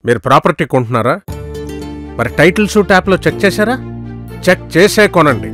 మీరు ప్రాపర్టీ కొంటున్నారా మరి టైటిల్స్ ట్యాప్లో చెక్ చేశారా చెక్ చేసే కొనండి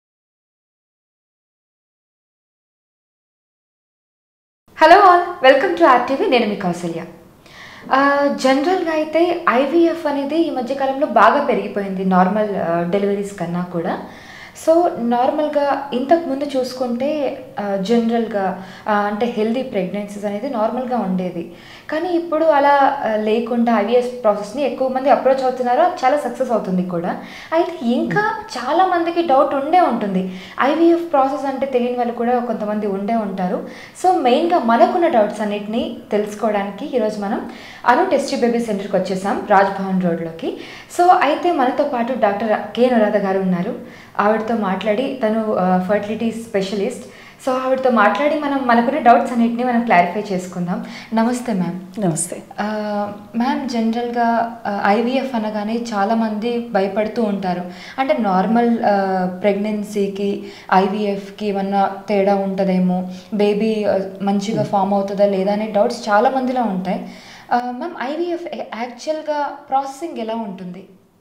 hello all welcome to active నేను మీ కౌసల్య ఆ, జనరల్గా అయితే ఐవీఎఫ్ అనేది ఈ మధ్యకాలంలో బాగా పెరిగిపోయింది నార్మల్ ఆ, డెలివరీస్ కన్నా కూడా సో నార్మల్గా ఇంతకు ముందు చూసుకుంటే ఆ, జనరల్గా ఆ, అంటే హెల్దీ ప్రెగ్నెన్సీస్ అనేది నార్మల్గా ఉండేది కానీ ఇప్పుడు అలా ఆ, లేకుండా ఐవీఎఫ్ ప్రాసెస్ని ఎక్కువ మంది అప్రోచ్ అవుతున్నారు అది చాలా సక్సెస్ అవుతుంది కూడా అయితే ఇంకా చాలా మందికి డౌట్ ఉండే ఉంటుంది ఐవీఎఫ్ ప్రాసెస్ అంటే తెలియని వాళ్ళు కూడా కొంతమంది ఉండే ఉంటారు సో మెయిన్గా మనకున్న డౌట్స్ అన్నిటిని తెలుసుకోవడానికి ఈరోజు మనం అను టెస్ట్ బేబీ సెంటర్కి వచ్చేసాం రాజ్ భవన్ రోడ్లోకి సో అయితే మనతో పాటు డాక్టర్ కె అనురాధ గారు ఉన్నారు ఆవిడతో మాట్లాడి తను ఫర్టిలిటీ స్పెషలిస్ట్ సో ఆవిడతో మాట్లాడి మనం మనకున్న డౌట్స్ అన్నిటిని మనం క్లారిఫై చేసుకుందాం నమస్తే మ్యామ్ నమస్తే మ్యామ్ జనరల్గా ఐవీఎఫ్ అనగానే చాలామంది భయపడుతూ ఉంటారు అంటే నార్మల్ ప్రెగ్నెన్సీకి ఐవీఎఫ్కి ఏమన్నా తేడా ఉంటుందేమో బేబీ మంచిగా ఫామ్ అవుతుందా లేదా అనే డౌట్స్ చాలా మందిలో ఉంటాయి మ్యామ్ ఐవీఎఫ్ యాక్చువల్గా ప్రాసెసింగ్ ఎలా ఉంటుంది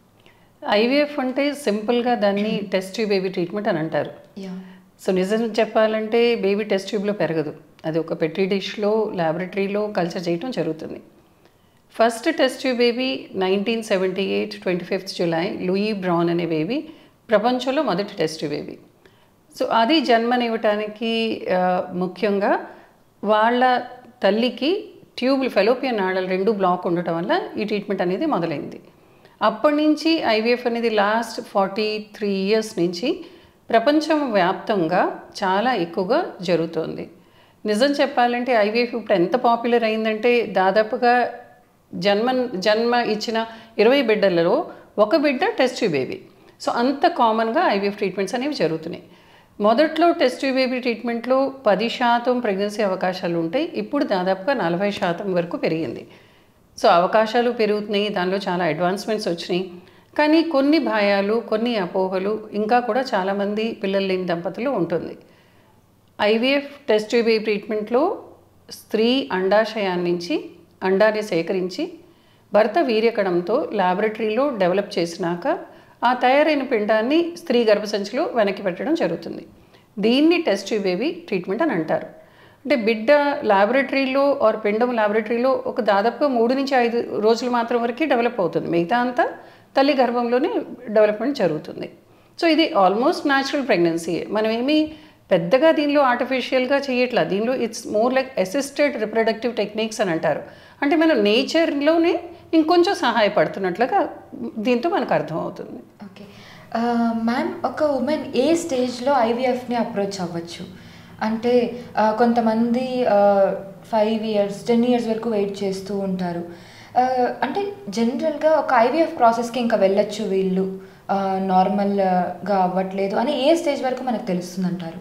ఐవీఎఫ్ అంటే సింపుల్గా దాన్ని టెస్ట్ ట్యూబ్ బేబీ ట్రీట్మెంట్ అని అంటారు యా సో నిజం చెప్పాలంటే బేబీ టెస్ట్ ట్యూబ్లో పెరగదు అది ఒక పెట్రీ డిష్లో ల్యాబొరేటరీలో కల్చర్ చేయటం జరుగుతుంది first test tube baby nineteen seventy eight twenty fifth July Louise Brown అనే బేబీ ప్రపంచంలో మొదటి టెస్ట్ ట్యూబ్ బేబీ సో అది జన్మనివ్వటానికి ఆ, ముఖ్యంగా వాళ్ళ తల్లికి ట్యూబ్లు ఫెలోపియన్ నాడలు రెండు బ్లాక్ ఉండటం వల్ల ఈ ట్రీట్మెంట్ అనేది మొదలైంది అప్పటి నుంచి ఐవీఎఫ్ అనేది లాస్ట్ ఫార్టీ త్రీ ఇయర్స్ నుంచి ప్రపంచం వ్యాప్తంగా చాలా ఎక్కువగా జరుగుతోంది నిజం చెప్పాలంటే ఐవీఎఫ్ ఇప్పుడు ఎంత పాపులర్ అయిందంటే దాదాపుగా జన్మ జన్మ ఇచ్చిన ఇరవై బిడ్డలలో ఒక బిడ్డ టెస్ట్ ట్యూబ్ బేబీ సో అంత కామన్గా ఐవీఎఫ్ ట్రీట్మెంట్స్ అనేవి జరుగుతున్నాయి మొదట్లో టెస్ట్ ట్యూబ్ బేబీ ట్రీట్మెంట్లో పది శాతం ప్రెగ్నెన్సీ అవకాశాలు ఉంటాయి ఇప్పుడు దాదాపుగా నలభై శాతం వరకు పెరిగింది సో అవకాశాలు పెరుగుతున్నాయి దానిలో చాలా అడ్వాన్స్మెంట్స్ వచ్చినాయి కానీ కొన్ని భయాలు కొన్ని అపోహలు ఇంకా కూడా చాలామంది పిల్లలు లేని దంపతులు ఉంటుంది ఐవీఎఫ్ టెస్ట్ ట్యూబ్ ట్రీట్మెంట్లో స్త్రీ అండాశయాన్ని నుంచి అండాన్ని సేకరించి భర్త వీర్యకణంతో ల్యాబొరేటరీలో డెవలప్ చేసినాక ఆ తయారైన పిండాన్ని స్త్రీ గర్భసంచిలో వెనక్కి పెట్టడం జరుగుతుంది దీన్ని టెస్ట్ ట్యూబ్ బేబీ ట్రీట్మెంట్ అని అంటారు అంటే బిడ్డ ల్యాబొరేటరీలో ఆర్ పిండం ల్యాబొరేటరీలో ఒక దాదాపుగా మూడు నుంచి ఐదు రోజులు మాత్రం వరకు డెవలప్ అవుతుంది మిగతా అంతా తల్లి గర్భంలోనే డెవలప్మెంట్ జరుగుతుంది సో ఇది ఆల్మోస్ట్ న్యాచురల్ ప్రెగ్నెన్సీ మనం ఏమీ పెద్దగా దీనిలో ఆర్టిఫిషియల్గా చేయట్లా దీనిలో it's more like assisted reproductive techniques అని అంటారు అంటే మనం నేచర్లోనే ఇంకొంచెం సహాయపడుతున్నట్లుగా దీంతో మనకు అర్థమవుతుంది ఓకే మ్యామ్ ఒక ఉమెన్ ఏ స్టేజ్లో ఐవీఎఫ్ని అప్రోచ్ అవ్వచ్చు అంటే ఆ, కొంతమంది ఫైవ్ ఇయర్స్ టెన్ ఇయర్స్ వరకు వెయిట్ చేస్తూ ఉంటారు ఆ, అంటే జనరల్గా ఒక ఐవీఎఫ్ ప్రాసెస్కి ఇంకా వెళ్ళొచ్చు వీళ్ళు నార్మల్గా అవ్వట్లేదు అని ఏ స్టేజ్ వరకు మనకు తెలుస్తుంది అంటారు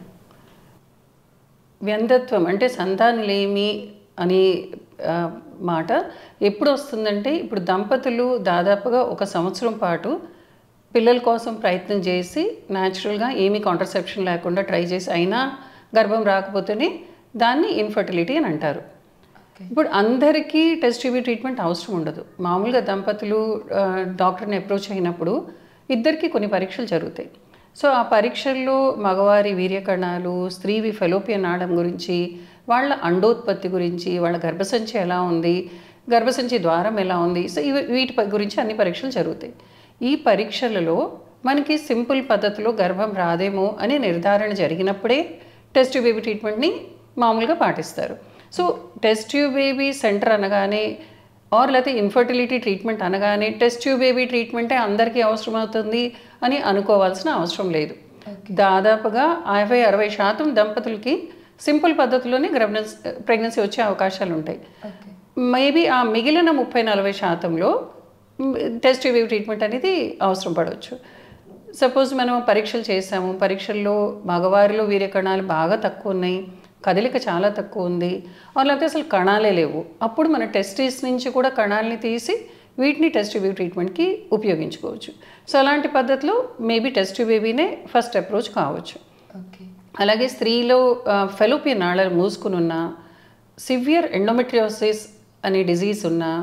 వ్యంధత్వం అంటే సంతానలేమి అనే ఆ, మాట ఎప్పుడు వస్తుందంటే ఇప్పుడు దంపతులు దాదాపుగా ఒక సంవత్సరం పాటు పిల్లల కోసం ప్రయత్నం చేసి న్యాచురల్గా ఏమీ కాంట్రసెప్షన్ లేకుండా ట్రై చేసి అయినా గర్భం రాకపోతేనే దాన్ని ఇన్ఫర్టిలిటీ అని అంటారు ఇప్పుడు అందరికీ టెస్ట్ టీబీ ట్రీట్మెంట్ అవసరం ఉండదు మామూలుగా దంపతులు ఆ, డాక్టర్ని అప్రోచ్ అయినప్పుడు ఇద్దరికి కొన్ని పరీక్షలు జరుగుతాయి సో ఆ పరీక్షల్లో మగవారి వీర్యకణాలు స్త్రీవి ఫెలోపియన్ నాడం గురించి వాళ్ళ అండోత్పత్తి గురించి వాళ్ళ గర్భసంచి ఎలా ఉంది గర్భసంచి ద్వారం ఎలా ఉంది సో ఇవి వీటి ప- గురించి అన్ని పరీక్షలు జరుగుతాయి ఈ పరీక్షలలో మనకి సింపుల్ పద్ధతిలో గర్భం రాదేమో అనే నిర్ధారణ జరిగినప్పుడే టెస్ట్ ట్యూబ్ బేబీ ట్రీట్మెంట్ని మామూలుగా పాటిస్తారు so test tube baby centre అనగానే ఆర్ లేకపోతే ఇన్ఫర్టిలిటీ ట్రీట్మెంట్ అనగానే టెస్ట్ ట్యూబ్ బేబీ ట్రీట్మెంటే అందరికీ అవసరం అవుతుంది అని అనుకోవాల్సిన అవసరం లేదు దాదాపుగా యాభై అరవై శాతం దంపతులకి సింపుల్ పద్ధతిలోనే గర్భనెన్స్ ప్రెగ్నెన్సీ వచ్చే అవకాశాలు ఉంటాయి ఓకే మేబీ ఆ మిగిలిన ముప్పై నలభై శాతంలో టెస్ట్ ట్యూబ్ ట్రీట్మెంట్ అనేది అవసరం పడవచ్చు సపోజ్ మనం పరీక్షలు చేసాము పరీక్షల్లో మగవారిలో వీర్య కణాలు బాగా తక్కువ ఉన్నాయి కదలిక చాలా తక్కువ ఉంది ఆ లేకపోతే అసలు కణాలే లేవు అప్పుడు మన టెస్టిస్ నుంచి కూడా కణాలని తీసి వీటిని టెస్ట్ ట్యూబ్ ట్రీట్మెంట్కి ఉపయోగించుకోవచ్చు సో అలాంటి పద్ధతిలో మేబీ టెస్ట్ ట్యూబ్ బేబీనే ఫస్ట్ అప్రోచ్ కావచ్చు ఓకే అలాగే స్త్రీలో ఫెలోపియన్ నాళాలు మూసుకుని ఉన్న సివియర్ ఎండోమెట్రియోసిస్ అనే డిజీజ్ ఉన్న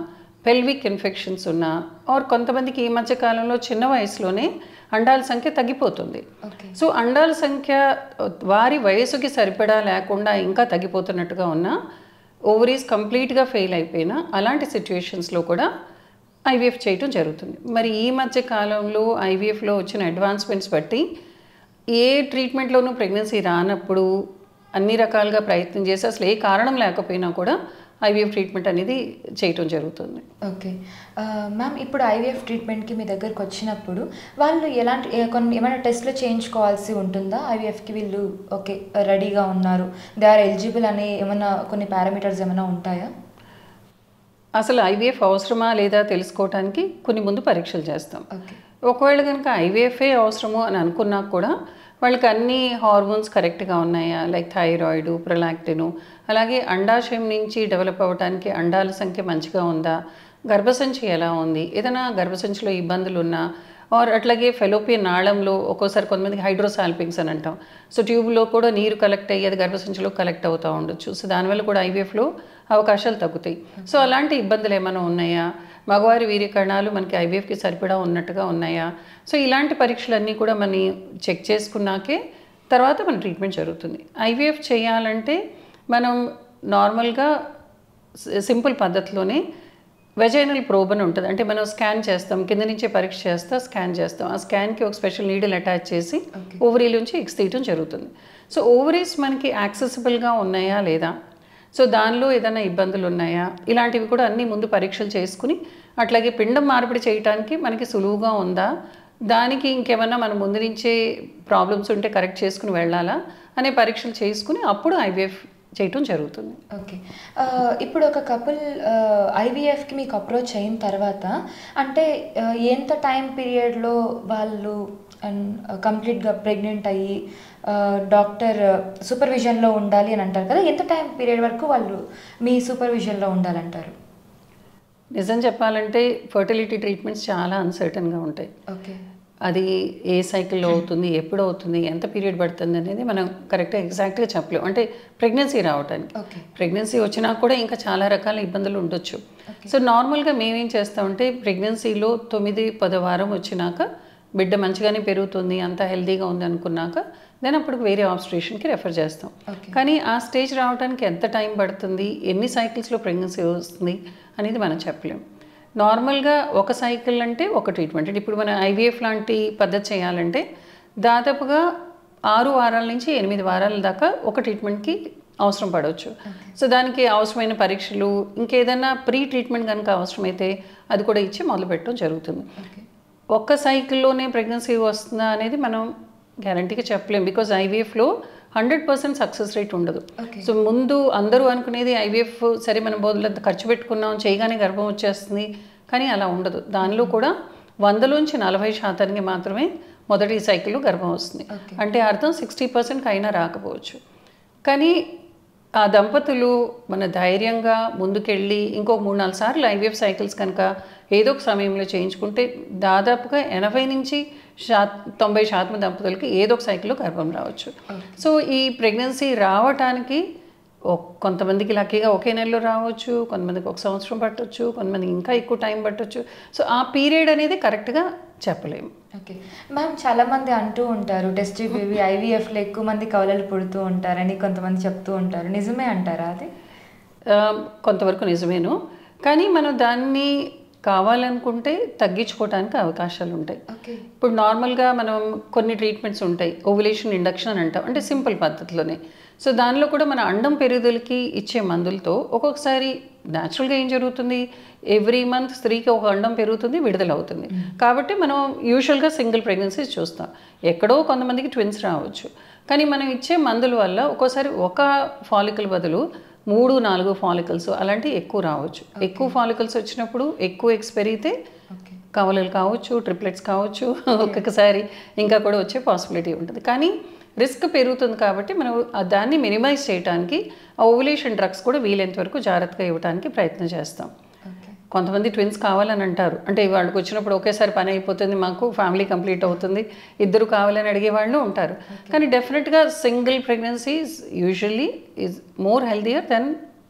పెల్విక్ ఇన్ఫెక్షన్స్ ఉన్నా ఆర్ కొంతమందికి ఈ మధ్య కాలంలో చిన్న వయసులోనే అండాల సంఖ్య తగ్గిపోతుంది ఓకే సో అండాల సంఖ్య వారి వయసుకి సరిపడా లేకుండా ఇంకా తగ్గిపోతున్నట్టుగా ఉన్నా ఓవరీస్ కంప్లీట్గా ఫెయిల్ అయిపోయినా అలాంటి సిచ్యువేషన్స్లో కూడా ఐవీఎఫ్ చేయటం జరుగుతుంది మరి ఈ మధ్య కాలంలో ఐవీఎఫ్లో వచ్చిన అడ్వాన్స్మెంట్స్ బట్టి ఏ ట్రీట్మెంట్లోనూ ప్రెగ్నెన్సీ రానప్పుడు అన్ని రకాలుగా ప్రయత్నం చేసి అసలు ఏ కారణం లేకపోయినా కూడా ఐవీఎఫ్ ట్రీట్మెంట్ అనేది చేయటం జరుగుతుంది ఓకే మ్యామ్ ఇప్పుడు ఐవీఎఫ్ ట్రీట్మెంట్కి మీ దగ్గరకు వచ్చినప్పుడు వాళ్ళు ఎలాంటి ఏ- కొన్ని ఏమైనా టెస్ట్లు చేయించుకోవాల్సి ఉంటుందా ఐవీఎఫ్కి వీళ్ళు ఓకే రెడీగా ఉన్నారు దే ఆర్ ఎలిజిబుల్ అని ఏమైనా కొన్ని పారామీటర్స్ ఏమైనా ఉంటాయా అసలు ఐవీఎఫ్ అవసరమా లేదా తెలుసుకోవడానికి కొన్ని ముందు పరీక్షలు చేస్తాం ఓకే ఒకవేళ కనుక ఐవీఎఫ్ఏ అవసరము అని అనుకున్నా కూడా వాళ్ళకి అన్ని హార్మోన్స్ కరెక్ట్గా ఉన్నాయా లైక్ థైరాయిడ్ ప్రొలాక్టిన్ అలాగే అండాశయం నుంచి డెవలప్ అవ్వడానికి అండాల సంఖ్య మంచిగా ఉందా గర్భసంచి ఎలా ఉంది ఏదైనా గర్భసంచిలో ఇబ్బందులు ఉన్నా ఆర్ అట్లాగే ఫెలోపియన్ నాళంలో ఒక్కోసారి కొంతమందికి హైడ్రోసాల్పింగ్స్ అని అంటాం సో ట్యూబ్లో కూడా నీరు కలెక్ట్ అయ్యి అది గర్భసంచిలో కలెక్ట్ అవుతూ ఉండొచ్చు సో దానివల్ల కూడా ఐవీఎఫ్లో అవకాశాలు తగ్గుతాయి సో అలాంటి ఇబ్బందులు ఏమైనా ఉన్నాయా మగవారి వీర్య కణాలు మనకి ఐవీఎఫ్కి సరిపడా ఉన్నట్టుగా ఉన్నాయా సో ఇలాంటి పరీక్షలన్నీ కూడా మనం చెక్ చేసుకున్నాకే తర్వాత మన ట్రీట్మెంట్ జరుగుతుంది ఐవీఎఫ్ చేయాలంటే మనం నార్మల్గా సింపుల్ పద్ధతిలోనే వెజైనల్ ప్రోబ్ అని ఉంటుంది అంటే మనం స్కాన్ చేస్తాం కింద నుంచే పరీక్ష చేస్తా స్కాన్ చేస్తాం ఆ స్కాన్కి ఒక స్పెషల్ నీడిల్ అటాచ్ చేసి ఓవరీ నుంచి ఎగ్స్ తీయటం జరుగుతుంది సో ఓవరీస్ మనకి యాక్సెసిబుల్గా ఉన్నాయా లేదా సో దానిలో ఏదైనా ఇబ్బందులు ఉన్నాయా ఇలాంటివి కూడా అన్నీ ముందు పరీక్షలు చేసుకుని అట్లాగే పిండం మార్పిడి చేయడానికి మనకి సులువుగా ఉందా దానికి ఇంకేమన్నా మనం ముందు నుంచే ప్రాబ్లమ్స్ ఉంటే కరెక్ట్ చేసుకుని వెళ్ళాలా అనే పరీక్షలు చేసుకుని అప్పుడు ఐవీఎఫ్ చేయటం జరుగుతుంది ఓకే ఆ, ఇప్పుడు ఒక కపుల్ ఐవీఎఫ్కి మీకు అప్రోచ్ అయిన తర్వాత అంటే ఆ, ఎంత టైం పీరియడ్లో వాళ్ళు కంప్లీట్గా ప్రెగ్నెంట్ అయ్యి ఆ, డాక్టర్ సూపర్విజన్లో ఉండాలి అని అంటారు కదా ఎంత టైం పీరియడ్ వరకు వాళ్ళు మీ సూపర్విజన్లో ఉండాలంటారు నిజం చెప్పాలంటే ఫర్టిలిటీ ట్రీట్మెంట్స్ చాలా అన్సర్టన్గా ఉంటాయి ఓకే అది ఏ సైకిల్లో అవుతుంది ఎప్పుడు అవుతుంది ఎంత పీరియడ్ పడుతుంది అనేది మనం కరెక్ట్గా ఎగ్జాక్ట్గా చెప్పలేము అంటే ప్రెగ్నెన్సీ రావడానికి ఓకే ప్రెగ్నెన్సీ వచ్చినా కూడా ఇంకా చాలా రకాల ఇబ్బందులు ఉండొచ్చు సో నార్మల్గా మేమేం చేస్తామంటే ప్రెగ్నెన్సీలో తొమ్మిది పదో వారం వచ్చినాక బిడ్డ మంచిగానే పెరుగుతుంది అంతా హెల్తీగా ఉంది అనుకున్నాక దెన్ అప్పుడు వేరే ఆబ్స్ట్రేషన్కి రెఫర్ చేస్తాం ఓకే కానీ ఆ స్టేజ్ రావడానికి ఎంత టైం పడుతుంది ఎన్ని సైకిల్స్లో ప్రెగ్నెన్సీ వస్తుంది అనేది మనం చెప్పలేం నార్మల్గా ఒక సైకిల్ అంటే ఒక ట్రీట్మెంట్ అంటే ఇప్పుడు మనం ఐవీఎఫ్ లాంటి పద్ధతి చేయాలంటే దాదాపుగా ఆరు వారాల నుంచి ఎనిమిది వారాల దాకా ఒక ట్రీట్మెంట్కి అవసరం పడవచ్చు సో దానికి అవసరమైన పరీక్షలు ఇంకేదైనా ప్రీ ట్రీట్మెంట్ కనుక అవసరమైతే అది కూడా ఇచ్చి మొదలు పెట్టడం జరుగుతుంది ఓకే ఒక్క సైకిల్లోనే ప్రెగ్నెన్సీ వస్తుందా అనేది మనం గ్యారంటీగా చెప్పలేం బికాజ్ ఐవీఎఫ్లో హండ్రెడ్ పర్సెంట్ సక్సెస్ రేట్ ఉండదు ఓకే సో ముందు అందరూ అనుకునేది ఐవీఎఫ్ సరే మనం బోధులంత ఖర్చు పెట్టుకున్నాం చేయగానే గర్భం వచ్చేస్తుంది కానీ అలా ఉండదు దానిలో కూడా వందలోంచి నలభై శాతానికి మాత్రమే మొదటి సైకిల్లో గర్భం వస్తుంది Okay. అంటే అర్థం సిక్స్టీ పర్సెంట్కి అయినా రాకపోవచ్చు కానీ ఆ దంపతులు మన ధైర్యంగా ముందుకెళ్ళి ఇంకో మూడు నాలుగు సార్లు ఐవీఎఫ్ సైకిల్స్ కనుక ఏదో ఒక సమయంలో చేయించుకుంటే దాదాపుగా ఎనభై నుంచి శా తొంభై శాతం దంపతులకి ఏదో ఒక సైకిల్లో గర్భం రావచ్చు సో ఈ ప్రెగ్నెన్సీ రావటానికి ఒక్- కొంతమందికి లక్కీగా ఒకే నెలలో రావచ్చు కొంతమందికి ఒక సంవత్సరం పట్టొచ్చు కొంతమందికి ఇంకా ఎక్కువ టైం పట్టొచ్చు సో ఆ పీరియడ్ అనేది కరెక్ట్గా చెప్పలేము ఓకే మ్యామ్ చాలా మంది అంటూ ఉంటారు టెస్ట్ బేబీ ఐవీఎఫ్లో ఎక్కువ మంది కవలలు పుడుతూ ఉంటారని కొంతమంది చెప్తూ ఉంటారు నిజమే అంటారా అది ఆ, కొంతవరకు నిజమేను కానీ మనం దాన్ని కావాలనుకుంటే తగ్గించుకోవడానికి అవకాశాలు ఉంటాయి ఓకే ఇప్పుడు నార్మల్గా మనం కొన్ని ట్రీట్మెంట్స్ ఉంటాయి ఓవులేషన్ ఇండక్షన్ అని అంటాం అంటే సింపుల్ పద్ధతిలోనే సో దానిలో కూడా మన అండం పెరుగుదలకి ఇచ్చే మందులతో ఒక్కొక్కసారి న్యాచురల్గా ఏం జరుగుతుంది ఎవ్రీ మంత్ స్త్రీకి ఒక అండం పెరుగుతుంది విడుదల అవుతుంది కాబట్టి మనం యూజువల్గా సింగిల్ ప్రెగ్నెన్సీ చూస్తాం ఎక్కడో కొంతమందికి ట్విన్స్ రావచ్చు కానీ మనం ఇచ్చే మందుల వల్ల ఒక్కోసారి ఒక ఫాలికల్ బదులు మూడు నాలుగు ఫాలికల్స్ అలాంటివి ఎక్కువ రావచ్చు ఎక్కువ ఫాలికల్స్ వచ్చినప్పుడు ఎక్కువ ఎక్స్ పెరిగితే ఓకే కవలలు కావచ్చు ట్రిప్లెట్స్ కావచ్చు ఒక్కొక్కసారి ఇంకా కూడా వచ్చే పాసిబిలిటీ ఉంటుంది కానీ రిస్క్ పెరుగుతుంది కాబట్టి మనం ఆ దాన్ని మినిమైజ్ చేయడానికి ఆ ఓవులేషన్ డ్రగ్స్ కూడా వీలైనంత వరకు జాగ్రత్తగా ఇవ్వడానికి ప్రయత్నం చేస్తాం ఓకే కొంతమంది ట్విన్స్ కావాలని అంటారు అంటే వాళ్ళకి వచ్చినప్పుడు ఒకేసారి పని అయిపోతుంది మాకు ఫ్యామిలీ కంప్లీట్ అవుతుంది ఇద్దరు కావాలని అడిగే వాళ్ళు ఉంటారు కానీ డెఫినెట్గా single pregnancy usually is more healthier than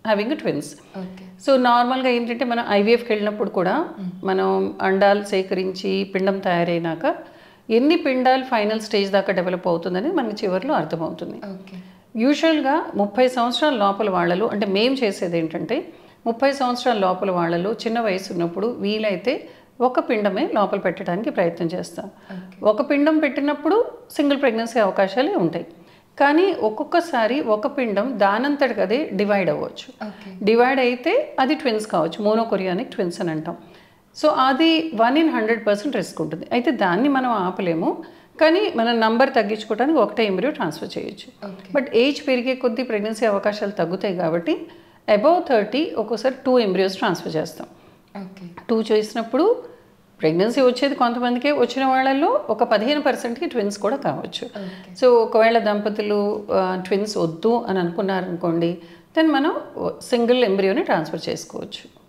having twins okay so నార్మల్గా ఏంటంటే మనం ఐవీఎఫ్కి వెళ్ళినప్పుడు కూడా మనం అండాలు సేకరించి పిండం తయారైనాక ఎన్ని పిండాలు ఫైనల్ స్టేజ్ దాకా డెవలప్ అవుతుందని మనకి చివరిలో అర్థమవుతుంది ఓకే యూజువల్గా ముప్పై సంవత్సరాల లోపల వాళ్ళలో అంటే మేము చేసేది ఏంటంటే ముప్పై సంవత్సరాల లోపల వాళ్ళలో చిన్న వయసు ఉన్నప్పుడు వీలైతే ఒక పిండమే లోపల పెట్టడానికి ప్రయత్నం చేస్తాం ఒక పిండం పెట్టినప్పుడు సింగిల్ ప్రెగ్నెన్సీ అవకాశాలే ఉంటాయి కానీ ఒక్కొక్కసారి ఒక పిండం దానంతటికి అదే డివైడ్ అవ్వచ్చు ఓకే డివైడ్ అయితే అది ట్విన్స్ కావచ్చు మోనోకొరియానిక్ ట్విన్స్ అని అంటాం సో అది one in hundred percent risk ఉంటుంది అయితే దాన్ని మనం ఆపలేము కానీ మనం నంబర్ తగ్గించుకోవడానికి ఒకటే ఎంబ్రియో ట్రాన్స్ఫర్ చేయొచ్చు ఓకే బట్ ఏజ్ పెరిగే కొద్దీ ప్రెగ్నెన్సీ అవకాశాలు తగ్గుతాయి కాబట్టి అబౌవ్ థర్టీ ఒక్కోసారి టూ ఎంబ్రియోస్ ట్రాన్స్ఫర్ చేస్తాం ఓకే టూ చేసినప్పుడు ప్రెగ్నెన్సీ వచ్చేది కొంతమందికి వచ్చిన వాళ్ళల్లో ఒక పదిహేను పర్సెంట్కి ట్విన్స్ కూడా కావచ్చు ఓకే సో ఒకవేళ దంపతులు ట్విన్స్ వద్దు అని అనుకున్నారనుకోండి దెన్ మనం సింగిల్ ఎంబ్రియోని ట్రాన్స్ఫర్ చేసుకోవచ్చు